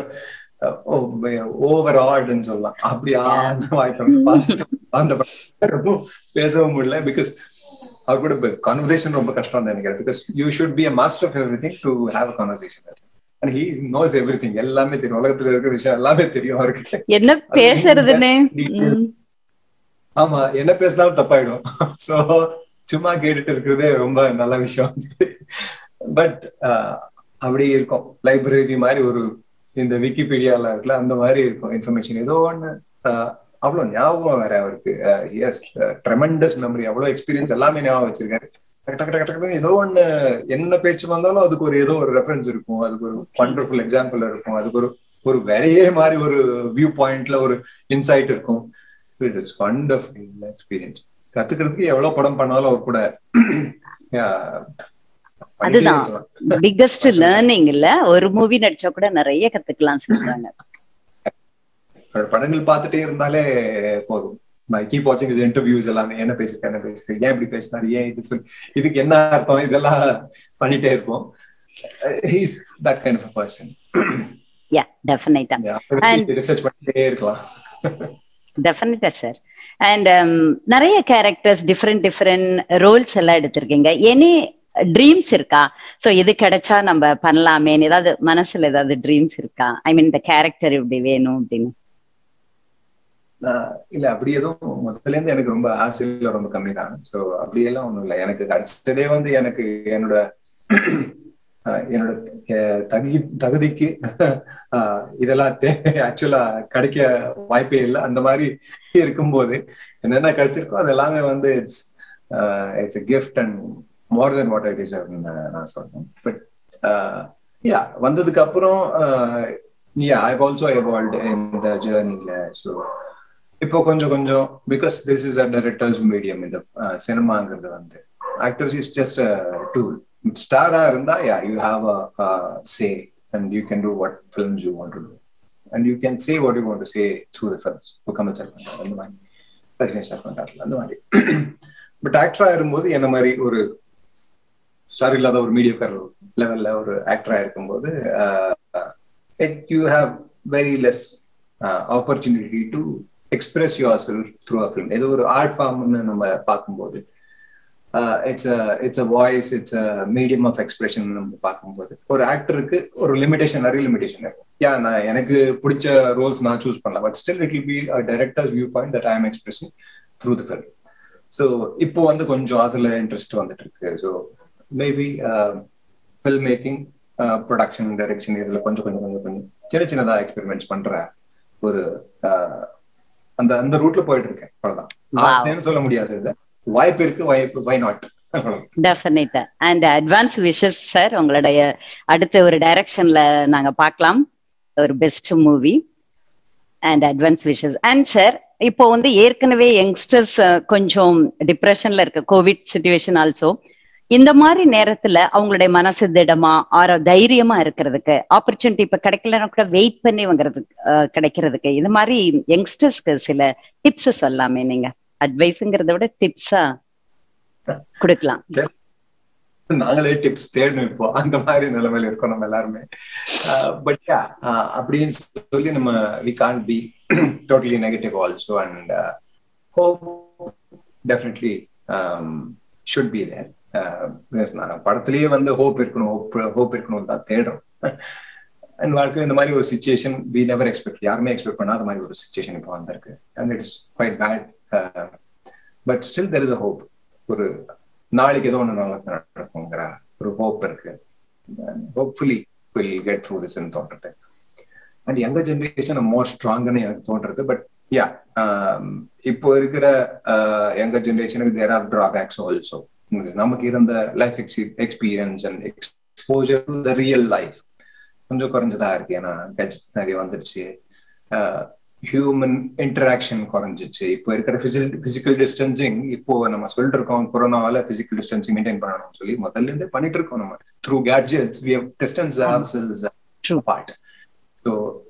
ஓவர் ஆல்டுன்னு சொல்லலாம் அப்படியா அந்த வாய்ப்பு அந்த படம் ரொம்ப பேசவும் முடியல பிகாஸ் அவர் கூட கான்வர்சேஷன் ரொம்ப கஷ்டம் நினைக்கிறேன் because you should be a master of everything to have a conversation and he knows everything எல்லாமே தெரியும் உலகத்துல இருக்கிற விஷயம் எல்லாமே தெரியும் அவருக்கு என்ன பேசுறதுன்னு ம். ஆமா என்ன பேசினாலும் தப்பாயிடும் சோ சும்மா கேட்டுட்டு இருக்கிறதே ரொம்ப நல்ல விஷயம் பட் அப்படி இருக்கும் லைப்ரரி மாதிரி ஒரு இந்த விக்கிபீடியால இருக்குல்ல அந்த மாதிரி இருக்கும் இன்ஃபர்மேஷன் ஏதோ ஒண்ணு ஆஹ் அவ்வளவு ஞாபகம் வேற அவருக்கு எஸ் ட்ரெமெண்டஸ் மெமரி அவ்வளவு எக்ஸ்பீரியன்ஸ் எல்லாமே ஞாபகம் வச்சிருக்காரு டக்கு டக்கு டக்கு டக்குன்னு ஏதோ ஒண்ணு என்ன பேச்சு வந்தாலும் அதுக்கு ஒரு ஏதோ ஒரு ரெஃபரன்ஸ் இருக்கும் அதுக்கு ஒரு வண்டர்ஃபுல் எக்ஸாம்பிள் இருக்கும் அதுக்கு ஒரு ஒரு வேறையே மாதிரி ஒரு வியூ பாயிண்ட்ல ஒரு இன்சைட் இருக்கும் இட் இஸ் வண்டர்ஃபுல் எக்ஸ்பீரியன்ஸ் கத்துக்கிறதுக்கு எவ்வளவு படம் பண்ணாலும் அவர் கூட yeah, பண்ணிட்டே அதுதான். இருக்கலாம். பிக்கஸ்ட் லேர்னிங் இல்ல ஒரு மூவி நடிச்சா கூட நிறைய கத்துக்கலாம் சொல்றாங்க அவரோட படங்கள் பார்த்துட்டே இருந்தாலே போதும் கீப் வாட்சிங் இது இன்டர்வியூஸ் எல்லாமே என்ன பேசிருக்க என்ன பேசிருக்க ஏன் இப்படி பேசினாரு ஏன் இது சொல்லி இதுக்கு என்ன அர்த்தம் இதெல்லாம் பண்ணிட்டே இருப்போம் he's that kind of person yeah definitely And- research பண்ணிட்டே இருக்கலாம் டெஃபினட்டா சார் அண்ட் நிறைய கேரக்டர்ஸ் டிஃப்ரெண்ட் டிஃப்ரெண்ட் ரோல்ஸ் எல்லாம் எடுத்திருக்கீங்க எனி ட்ரீம்ஸ் இருக்கா சோ இது கிடைச்சா நம்ம பண்ணலாமேன்னு ஏதாவது மனசுல ஏதாவது ட்ரீம்ஸ் இருக்கா ஐ மீன் இந்த கேரக்டர் இப்படி வேணும் அப்படின்னு ஆஹ் இல்ல அப்படி எதுவும் முதல்ல இருந்து எனக்கு ரொம்ப ஆசையில ரொம்ப கம்மி தான் சோ அப்படியெல்லாம் ஒண்ணும் இல்லை எனக்கு கிடைச்சதே வந்து எனக்கு என்னோட ஆஹ் என்னோட அஹ் தகுதி தகுதிக்கு ஆஹ் இதெல்லாம் ஆக்சுவலா கிடைக்க வாய்ப்பே இல்லை அந்த மாதிரி இருக்கும்போது என்னென்ன கிடைச்சிருக்கோ அது எல்லாமே வந்து it's it's gift and more then what I deserve நான் சொல்றேன் பட் யா வந்ததுக்கு அப்புறம் யா ஐ ஆல்சோ எவால்வ்ட் இந்த ஜேர்னில ஸோ இப்போ கொஞ்சம் கொஞ்சம் because this is a director's medium இந்த சினிமாங்கிறது வந்து ஆக்டர்ஸ் இஸ் ஜஸ்ட் டூல் ஸ்டாரா இருந்தா yeah you have a say and you can do what films you want to do and you can say what you want to say through the films இப்போ கமல் சார் பண்றாரு அந்த மாதிரி ரஜினி சார் பண்றாரு அந்த மாதிரி பட் ஆக்டரா இருக்கும்போது என்ன மாதிரி ஒரு ஸ்டார் இல்லாத ஒரு மீடியம் லெவல்ல ஒரு ஆக்டரா இருக்கும்போது you have very less opportunity to express yourself through a film ஏதோ ஒரு ஆர்ட் ஃபார்ம்னு நம்ம பார்க்கும்போது it's it's a voice it's a medium of expression நம்ம பார்க்கும்போது ஒரு ஆக்டருக்கு ஒரு லிமிடேஷன் நிறைய லிமிடேஷன் இருக்கும் யா நான் எனக்கு பிடிச்ச ரோல்ஸ் நான் சூஸ் பண்ணலாம் but still it will be director's viewpoint that I am expressing through the film so இப்போ வந்து கொஞ்சம் அதுல இன்ட்ரெஸ்ட் வந்துட்டு இருக்கு so maybe film making production direction இதுல கொஞ்சம் கொஞ்சம் கொஞ்சம் கொஞ்சம் சின்ன சின்னதா எக்ஸ்பெரிமெண்ட்ஸ் பண்ற ஒரு அந்த அந்த ரூட்ல போயிட்டு இருக்கேன் அவ்வளவுதான் ஆசைன்னு சொல்ல முடியாது இல்ல வாய்ப்பு இருக்கு வாய்ப்பு why not definitely and advance wishes sir உங்களுடைய அடுத்த ஒரு டைரக்ஷன்ல நாங்க பார்க்கலாம் ஒரு best movie and advance wishes and sir இப்போ வந்து ஏற்கனவே யங்ஸ்டர்ஸ் கொஞ்சம் டிப்ரெஷன்ல இருக்க கோவிட் சுச்சுவேஷன் ஆல்சோ இந்த மாதிரி நேரத்துல அவங்களுடைய மனசு திடமா ஆரோ தைரியமா இருக்கிறதுக்கு ஆப்பர்ச்சுனிட்டி இப்ப கிடைக்கலன்னா கூட வெயிட் பண்ணி வாங்குறதுக்கு கிடைக்கிறதுக்கு இது மாதிரி யங்ஸ்டர்ஸ்க்கு சில டிப்ஸ் சொல்லாமே நீங்க அட்வைஸுங்கிறத விட டிப்ஸா கொடுக்கலாம் நாங்களே டிப்ஸ் தேடணும் இப்போ அந்த மாதிரி நிலைமையில இருக்கோம் நம்ம எல்லாருமே பட் யா அப்படின்னு சொல்லி நம்ம we can't be totally negative also and hope definitely should be there படத்திலேயே வந்து ஹோப் இருக்கணும் ஹோப் ஹோப் இருக்கணும் தான் தேடும் அண்ட் வாழ்க்கையில் இந்த மாதிரி ஒரு சுச்சுவேஷன் வி நெவர் எக்ஸ்பெக்ட் யாருமே எக்ஸ்பெக்ட் பண்ணாத மாதிரி ஒரு சுச்சுவேஷன் இப்போ வந்திருக்கு and it is quite bad but still there is a hope ஒரு நாளைக்கு ஏதோ ஒன்று நல்லா நடக்குங்கிற ஒரு ஹோப் இருக்கு ஹோப்ஃபுல்லி வில் கெட் த்ரூ திஸ்ன்னு தோன்றது அண்ட் யங்கர் ஜென்ரேஷன் மோர் ஸ்ட்ராங்னு எனக்கு தோன்றது பட் யா இப்போ இருக்கிற யங்கர் ஜென்ரேஷனுக்கு தேர் ஆர் டிராபேக்ஸ் ஆல்சோ நமக்கு இருந்த life experience and exposure to the real life கொஞ்சம் குறைஞ்சதா இருக்கு ஏன்னா கட்சி நிறைய வந்துருச்சு ஹியூமன் இன்டராக்ஷன் குறைஞ்சிச்சு இப்போ இருக்கிற பிசிக்கல் டிஸ்டன்சிங் இப்போ நம்ம சொல்லிட்டு இருக்கோம் கொரோனாவால பிசிக்கல் டிஸ்டன்சிங் மெயின்டைன் பண்ணணும்னு சொல்லி முதல்ல இருந்தே பண்ணிட்டு இருக்கோம் நம்ம through gadgets we have distance ourselves part so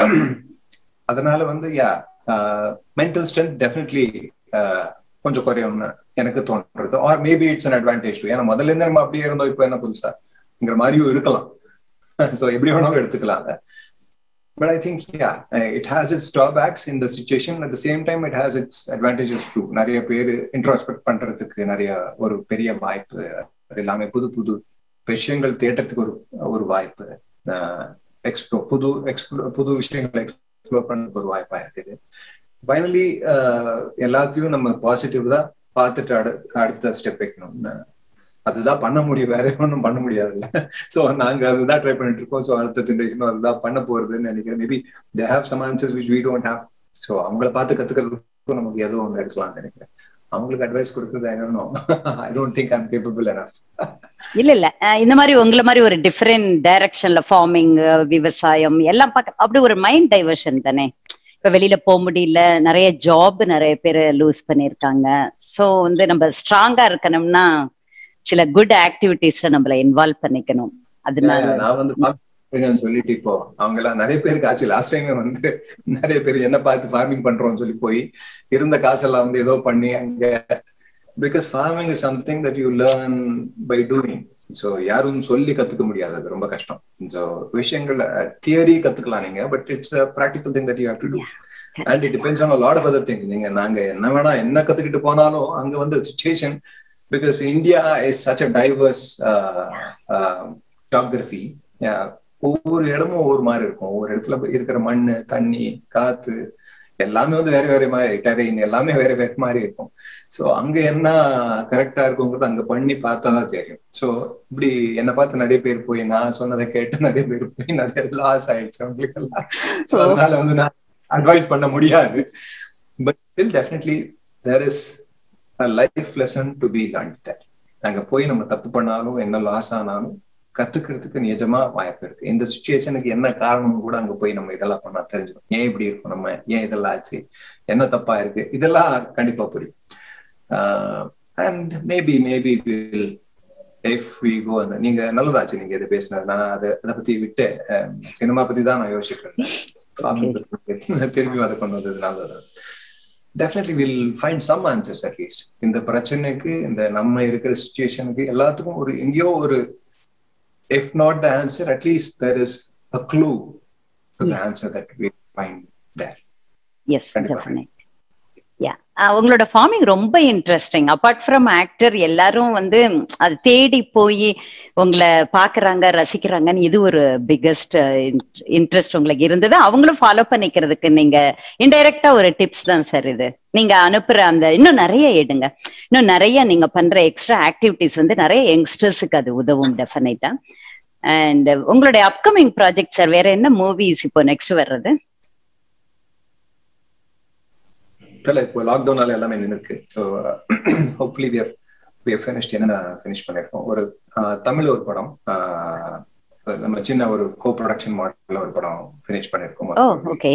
அதனால வந்து யா மென்டல் ஸ்ட்ரென்த் டெஃபினெட்லி கொஞ்சம் குறையும்னு எனக்கு தோன்றது or maybe it's an advantage ஏன்னா முதல்ல இருந்து நம்ம அப்படியே இருந்தோம் இப்போ என்ன புதுசாங்கிற மாதிரியும் இருக்கலாம் ஸோ எப்படி வேணாலும் எடுத்துக்கலாம் அதை but i think yeah it has its drawbacks in the situation at the same time it has its advantages too நிறைய பேர் இன்ட்ரோஸ்பெக்ட் பண்றதுக்கு நிறைய ஒரு பெரிய வாய்ப்பு அது எல்லாமே புது புது விஷயங்கள் தேட்டத்துக்கு ஒரு ஒரு வாய்ப்பு எக்ஸ்ப்ளோ புது எக்ஸ்ப்ளோ புது விஷயங்களை எக்ஸ்ப்ளோர் பண்ணுறதுக்கு ஒரு வாய்ப்பா இருக்குது ஃபைனலி எல்லாத்தையும் நம்ம பாசிட்டிவ் தான் பார்த்துட்டு அடு அடுத்த ஸ்டெப் வைக்கணும்னு அதுதான் பண்ண முடியும் வேற ஒன்றும் பண்ண முடியாதுல்ல ஸோ நாங்க அதுதான் ட்ரை பண்ணிட்டு இருக்கோம் ஸோ அடுத்த ஜென்ரேஷனும் அதுதான் பண்ண போறதுன்னு நினைக்கிறேன் maybe they have some answers which we don't have so அவங்கள பார்த்து கத்துக்கிறதுக்கும் நமக்கு ஏதோ ஒன்று இருக்கலாம்னு நினைக்கிறேன் அவங்களுக்கு அட்வைஸ் கொடுக்குறது I don't think I'm capable enough இல்ல இல்ல இந்த மாதிரி உங்களை மாதிரி ஒரு டிஃபரெண்ட் டைரக்ஷன்ல ஃபார்மிங் விவசாயம் எல்லாம் பார்க்க அப்படி ஒரு மைண்ட் டைவர்ஷன் தானே இப்ப வெளியில போக முடியல நிறைய ஜாப் நிறைய பேர் லூஸ் பண்ணிருக்காங்க சோ வந்து நம்ம ஸ்ட்ராங்கா இருக்கணும்னா சில குட் ஆக்டிவிட்டிஸ்ல நம்மள இன்வால்வ் பண்ணிக்கணும் அதனால நான் வந்து சொல்லிட்டு இப்போ அவங்க எல்லாம் நிறைய பேருக்கு ஆச்சு லாஸ்ட் டைம் வந்து நிறைய பேர் என்ன பார்த்து ஃபார்மிங் பண்றோம்னு சொல்லி போய் இருந்த காசெல்லாம் வந்து ஏதோ பண்ணி அங்க because farming is something that you learn by doing so யாரும் சொல்லி கத்துக்க முடியாது அது ரொம்ப கஷ்டம் ஸோ விஷயங்கள் தியரி கத்துக்கலாம் நீங்க but it's practical thing that you have to do and it depends on lot of other thing நீங்க நாங்க என்ன வேணா என்ன கத்துக்கிட்டு போனாலும் அங்க வந்து situation because India is such a diverse geography ஒவ்வொரு இடமும் ஒவ்வொரு மாதிரி இருக்கும் ஒவ்வொரு இடத்துல இருக்கிற மண்ணு தண்ணி காத்து எல்லாமே வந்து வேற வேற மாதிரி டெரெயின் எல்லாமே வேற வேற மாதிரி இருக்கும் ஸோ அங்க என்ன கரெக்டா இருக்குங்கிறது அங்க பண்ணி பார்த்தா தான் தெரியும் ஸோ இப்படி என்னை பார்த்து நிறைய பேர் போய் நான் சொன்னதை கேட்டு நிறைய பேர் போய் நிறைய லாஸ் ஆயிடுச்சு அவங்களுக்கு எல்லாம் ஸோ அதனால வந்து நான் அட்வைஸ் பண்ண முடியாது but still definitely there is life lesson to be learn that அங்க போய் நம்ம தப்பு பண்ணாலும் என்ன லாஸ் ஆனாலும் கத்துக்கிறதுக்கு நிஜமா வாய்ப்பு இருக்கு இந்த சுச்சுவேஷனுக்கு என்ன காரணம் கூட அங்க போய் நம்ம இதெல்லாம் பண்ணா தெரிஞ்சுக்கணும் ஏன் இப்படி இருக்கும் நம்ம ஏன் இதெல்லாம் ஆச்சு என்ன தப்பா இருக்கு இதெல்லாம் கண்டிப்பா புரியும் and maybe maybe will if we go அந்த நீங்க நல்லதாச்சு நீங்க இதை பேசினது நான் அதை அதை பத்தி விட்டு சினிமா பத்தி தான் நான் யோசிக்கிறேன் திரும்பி அதை கொண்டு வந்தது நல்லது definitely will find some answers at least இந்த பிரச்சனைக்கு இந்த நம்ம இருக்கிற சுச்சுவேஷனுக்கு எல்லாத்துக்கும் ஒரு எங்கேயோ ஒரு if not the answer, at least there is a clue to the answer that we find there. Yes, definitely. உங்களோட ஃபார்மிங் ரொம்ப இன்ட்ரெஸ்டிங் அப்பார்ட் ஃப்ரம் ஆக்டர் எல்லாரும் வந்து அது தேடி போய் உங்களை பாக்குறாங்க ரசிக்கிறாங்கன்னு இது ஒரு பிக்கஸ்ட் இன்ட்ரெஸ்ட் உங்களுக்கு இருந்தது அவங்களும் ஃபாலோ பண்ணிக்கிறதுக்கு நீங்க இன்டைரக்டா ஒரு டிப்ஸ் தான் சார் இது நீங்க அனுப்புற அந்த இன்னும் நிறைய எடுங்க இன்னும் நிறைய நீங்க பண்ற எக்ஸ்ட்ரா ஆக்டிவிட்டிஸ் வந்து நிறைய யங்ஸ்டர்ஸுக்கு அது உதவும் டெஃபினட்டா அண்ட் உங்களுடைய அப்கமிங் ப்ராஜெக்ட் சார் வேற என்ன மூவிஸ் இப்போ நெக்ஸ்ட் வர்றது தெரியல இப்போ லாக்டவுனால எல்லாமே நின்று இருக்கு so hopefully we're we're finished என்ன ஃபினிஷ் பண்ணியிருக்கோம் ஒரு தமிழ் ஒரு படம் நம்ம சின்ன ஒரு கோ ப்ரொடக்ஷன் மாடல்ல ஒரு படம் ஃபினிஷ் பண்ணியிருக்கோம் okay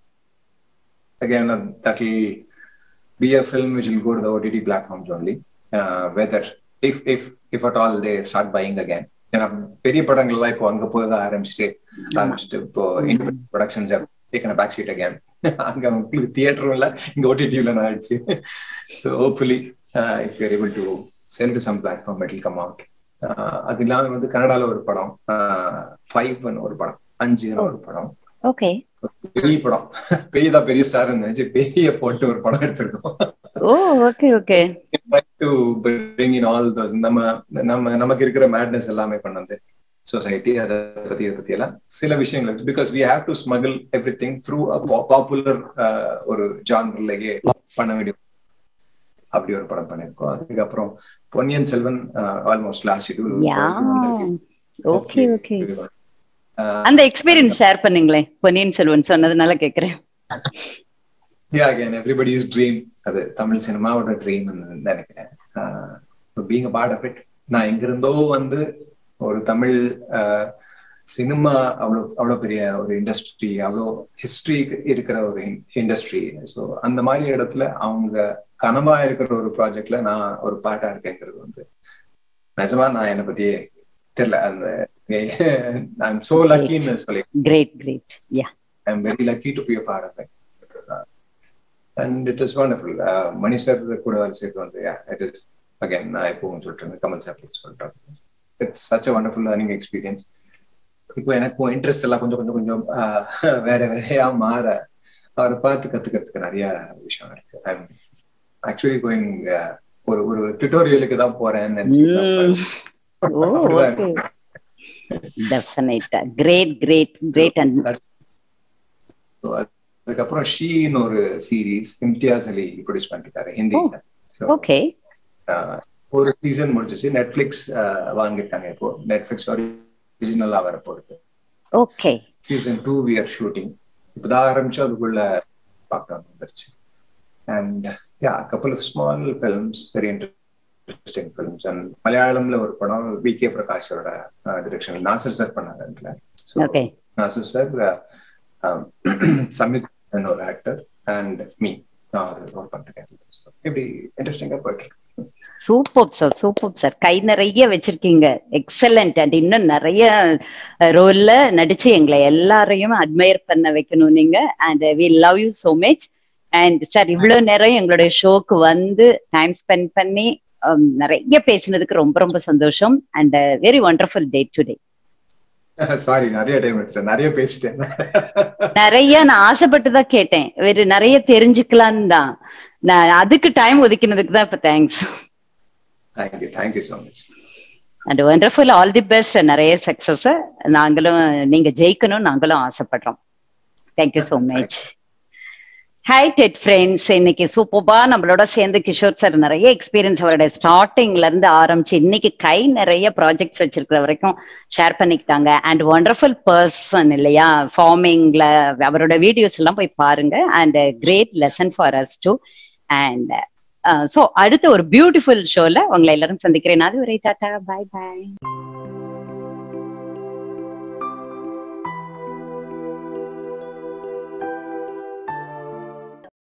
again uh, that will be a film which will go to the OTT platforms only. Uh, whether if if if at all they start buying again. ஏன்னா பெரிய படங்கள்லாம் இப்போ அங்க போக ஆரம்பிச்சுட்டு ஆரம்பிச்சுட்டு இப்போ production taken back seat again அங்க உங்களுக்கு தியேட்டரும் இல்ல இங்க ஓடிடியூல ஆயிடுச்சு so hopefully if you're able to sell to some platform it come out அது இல்லாம வந்து கனடால ஒரு படம் ஃபைவ்னு ஒரு படம் அஞ்சுன்னு ஒரு படம் ஓகே பெரிய படம் பெரிய தான் பெரிய ஸ்டார் நினைச்சு பெரிய போட்டு ஒரு படம் எடுத்திருக்கோம் oh okay okay to bring in all நம்ம நம்ம நமக்கு இருக்கிற மேட்னஸ் எல்லாமே பண்ணது சொசைட்டி அதை பத்தி இதை பத்தி எல்லாம் சில விஷயங்கள் because we have to smuggle everything through popular ஒரு ஜான்லயே பண்ண வேண்டிய அப்படி ஒரு படம் பண்ணிருக்கோம் அதுக்கப்புறம் Ponniyin Selvan almost last okay okay அந்த எக்ஸ்பீரியன்ஸ் ஷேர் பண்ணீங்களே பொன்னியின் செல்வன் சொன்னதுனால கேக்குறேன் யா அகைன் எவ்ரிபடிஸ் ட்ரீம் அது தமிழ் சினிமாவோட ட்ரீம் நினைக்கிறேன் being a part of it நான் எங்கிருந்தோ வந்து ஒரு தமிழ் சினிமா அவ்வளோ அவ்வளோ பெரிய ஒரு இண்டஸ்ட்ரி அவ்வளோ ஹிஸ்டரி இருக்கிற ஒரு இண்டஸ்ட்ரி ஸோ அந்த மாதிரி இடத்துல அவங்க கனவா இருக்கிற ஒரு ப்ராஜெக்ட்ல நான் ஒரு பாட்டா இருக்கேங்கிறது வந்து நிஜமா நான் என்னை பத்தியே தெரியல அந்த ஐம் சோ லக்கின்னு சொல்லி great great yeah I am very lucky to be a part of it and it is wonderful Mani sir கூட வேலை செய்து வந்து இட் இஸ் அகைன் நான் எப்பவும் சொல்லிட்டு கமல் சார் சொல்லிட்டேன் it's such a wonderful learning experience இப்போ எனக்கும் இன்ட்ரெஸ்ட் எல்லாம் கொஞ்சம் கொஞ்சம் கொஞ்சம் வேற வேறையா மாற அவரை பார்த்து கத்துக்கிறதுக்கு நிறைய விஷயம் இருக்கு ஐ ஆக்சுவலி கோயிங் ஒரு ஒரு டுட்டோரியலுக்கு தான் போறேன்னு டெஃபினட்டா கிரேட் கிரேட் கிரேட் அண்ட் அதுக்கப்புறம் ஷீன்னு ஒரு சீரீஸ் இம்தியாஸ் அலி ப்ரொடியூஸ் பண்ணிருக்காரு ஹிந்தியில ஓகே ஒரு சீசன் முடிச்சிச்சு நெட்ஃபிளிக்ஸ் வாங்கிருக்காங்க இப்போ நெட்ஃபிளிக்ஸ் ஒரிஜினலா வர போறது okay season two we are shooting இப்பதான் ஆரம்பிச்சு அதுக்குள்ள பார்க்க வந்துருச்சு and yeah couple of small films very interesting films and மலையாளம்ல ஒரு படம் வி கே பிரகாஷோட டிரெக்ஷன் நாசர் சார் பண்ணாங்க ஓகே நாசர் சார் சமித் ஒரு ஆக்டர் அண்ட் மீ நான் ஒரு ரோல் பண்ணிருக்கேன் இப்படி இன்ட்ரெஸ்டிங்கா போயிட்டு இருக்கு சூப்பர் சார் சூப்பர் சார் கை நிறைய வச்சிருக்கீங்க எக்ஸலண்ட் அண்ட் இன்னும் நிறைய ரோல்ல நடிச்சு எங்களை எல்லாரையும் அட்மையர் பண்ண வைக்கணும் நீங்க and we love you so much and sir இவ்வளவு நேரம் எங்களுடைய ஷோக்கு வந்து டைம் ஸ்பெண்ட் பண்ணி நிறைய பேசினதுக்கு ரொம்ப ரொம்ப சந்தோஷம் and very wonderful day today sorry நிறைய டைம் எடுத்துட்டேன் நிறைய பேசிட்டேன் நிறைய நான் ஆசைப்பட்டு தான் கேட்டேன் வேற நிறைய தெரிஞ்சுக்கலான்னு தான் நான் அதுக்கு டைம் ஒதுக்கினதுக்கு தான் இப்ப thanks thank you thank you so much and wonderful all the best நிறைய சக்சஸ் நாங்களும் நீங்க ஜெயிக்கணும் நாங்களும் ஆசைப்படுறோம் thank you so much hi TED friends இன்னைக்கு சூப்பர்பா நம்மளோட சேர்ந்து கிஷோர் சார் நிறைய எக்ஸ்பீரியன்ஸ் அவரோட ஸ்டார்டிங்ல இருந்து ஆரம்பிச்சு இன்னைக்கு கை நிறைய ப்ராஜெக்ட்ஸ் வச்சிருக்கிற வரைக்கும் ஷேர் பண்ணிக்கிட்டாங்க அண்ட் ஒண்டர்ஃபுல் பர்சன் இல்லையா ஃபார்மிங்ல அவரோட வீடியோஸ் எல்லாம் போய் பாருங்க and great lesson for us to and so அடுத்த ஒரு பியூட்டிஃபுல் ஷோல உங்களை எல்லாரும் சந்திக்கிறேன் அது ஒரு டாட்டா பாய் பாய்